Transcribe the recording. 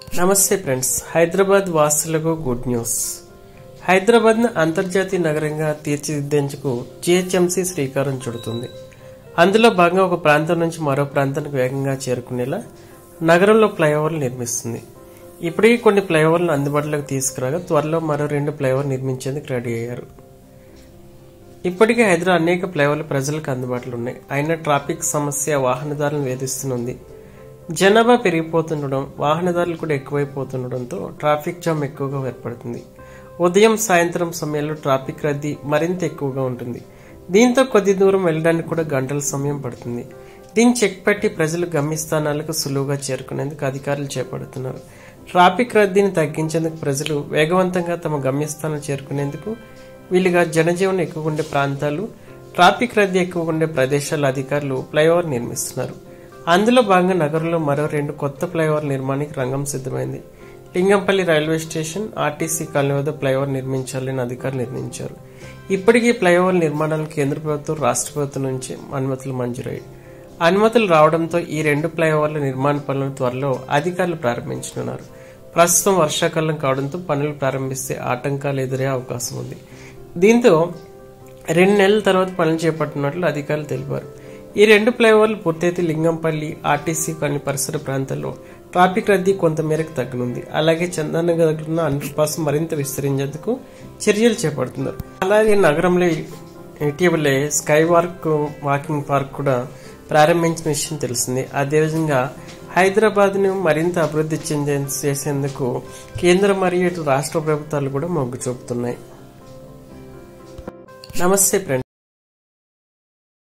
నమస్తే ఫ్రెండ్స్ హైదరాబాద్ వాసులకు good news హైదరాబాద్ను అంతర్జాతీయ నగరంగా తీర్చిదిద్దేందుకు జిహెచ్ఎంసీ శ్రీకారం చుడుతుంది అందులో భాగంగా ఒక ప్రాంతం నుంచి మరో ప్రాంతానికి వేగంగా చేరుకునేలా నగరంలో ఫ్లైఓవర్లు నిర్మిస్తుంది ఇప్పటికీ కొన్ని ఫ్లైఓవర్లను అందుబాటులోకి తీసుకురాగా త్వరలో మరో రెండు ఫ్లైఓవర్ నిర్మించేందుకు రెడీ అయ్యారు ఇప్పటికే హైదరాబాద్ అనేక ఫ్లైఓవర్లు ప్రజలకు అందుబాటులో ఉన్నాయి అయినా ట్రాఫిక్ సమస్య వాహనదారులను వేధిస్తుంది జనాభా పెరిగిపోతుండడం వాహనదారులు కూడా ఎక్కువైపోతుండడంతో ట్రాఫిక్ జామ్ ఎక్కువగా ఏర్పడుతుంది ఉదయం సాయంత్రం సమయంలో ట్రాఫిక్ రద్దీ మరింత ఎక్కువగా ఉంటుంది దీంతో కొద్ది దూరం వెళ్ళడానికి కూడా గంటల సమయం పడుతుంది దీన్ని చెక్ పెట్టి ప్రజలు గమ్యస్థానాలకు సులువుగా చేరుకునేందుకు అధికారులు చేపడుతున్నారు ట్రాఫిక్ రద్దీని తగ్గించేందుకు ప్రజలు వేగవంతంగా తమ గమ్యస్థానం చేరుకునేందుకు వీలుగా జనజీవనం ఎక్కువగా ఉండే ప్రాంతాలు ట్రాఫిక్ రద్దీ ఎక్కువగా ఉండే ప్రదేశాల అధికారులు ఫ్లైఓవర్ నిర్మిస్తున్నారు అందులో భాగంగా నగరంలో మరో రెండు కొత్త ఫ్లైఓవర్ నిర్మాణానికి రంగం సిద్ధమైంది Lingampally railway station RTC colony వద్ద ఫ్లైఓవర్ నిర్మించాలని అధికారులు నిర్ణయించారు ఇప్పటికీ ఫ్లైఓవర్ నిర్మాణాలకు కేంద్ర ప్రభుత్వం రాష్ట్ర ప్రభుత్వం నుంచి అనుమతులు మంజూరయ్యాయి అనుమతులు రావడంతో ఈ రెండు ఫ్లైఓవర్ల నిర్మాణ పనులను త్వరలో అధికారులు ప్రారంభించనున్నారు ప్రస్తుతం వర్షాకాలం కావడంతో పనులు ప్రారంభిస్తే ఆటంకాలు ఎదురయ్యే అవకాశం ఉంది దీంతో రెండు నెలల తర్వాత పనులు చేపట్టినట్లు అధికారులు తెలిపారు ఈ రెండు ఫ్లైఓవర్లు పూర్తయితే లింగంపల్లి ఆర్టీసీ కొన్ని పరిసర ప్రాంతాల్లో ట్రాఫిక్ రద్దీ కొంతమేరకు తగ్గనుంది అలాగే చందనగర్ ఉన్న అండర్ పాస్ మరింత విస్తరించేందుకు చర్యలు చేపడుతున్నారు అలాగే నగరంలో ఇటీవలే స్కై వార్క్ వాకింగ్ పార్క్ కూడా ప్రారంభించిన విషయం తెలిసింది అదేవిధంగా హైదరాబాద్ను మరింత అభివృద్ధి చెందే చేసేందుకు కేంద్ర మరియు ఇటు రాష్ట్ర ప్రభుత్వాలు కూడా మొగ్గు చూపుతున్నాయి నమస్తే ఫ్రెండ్స్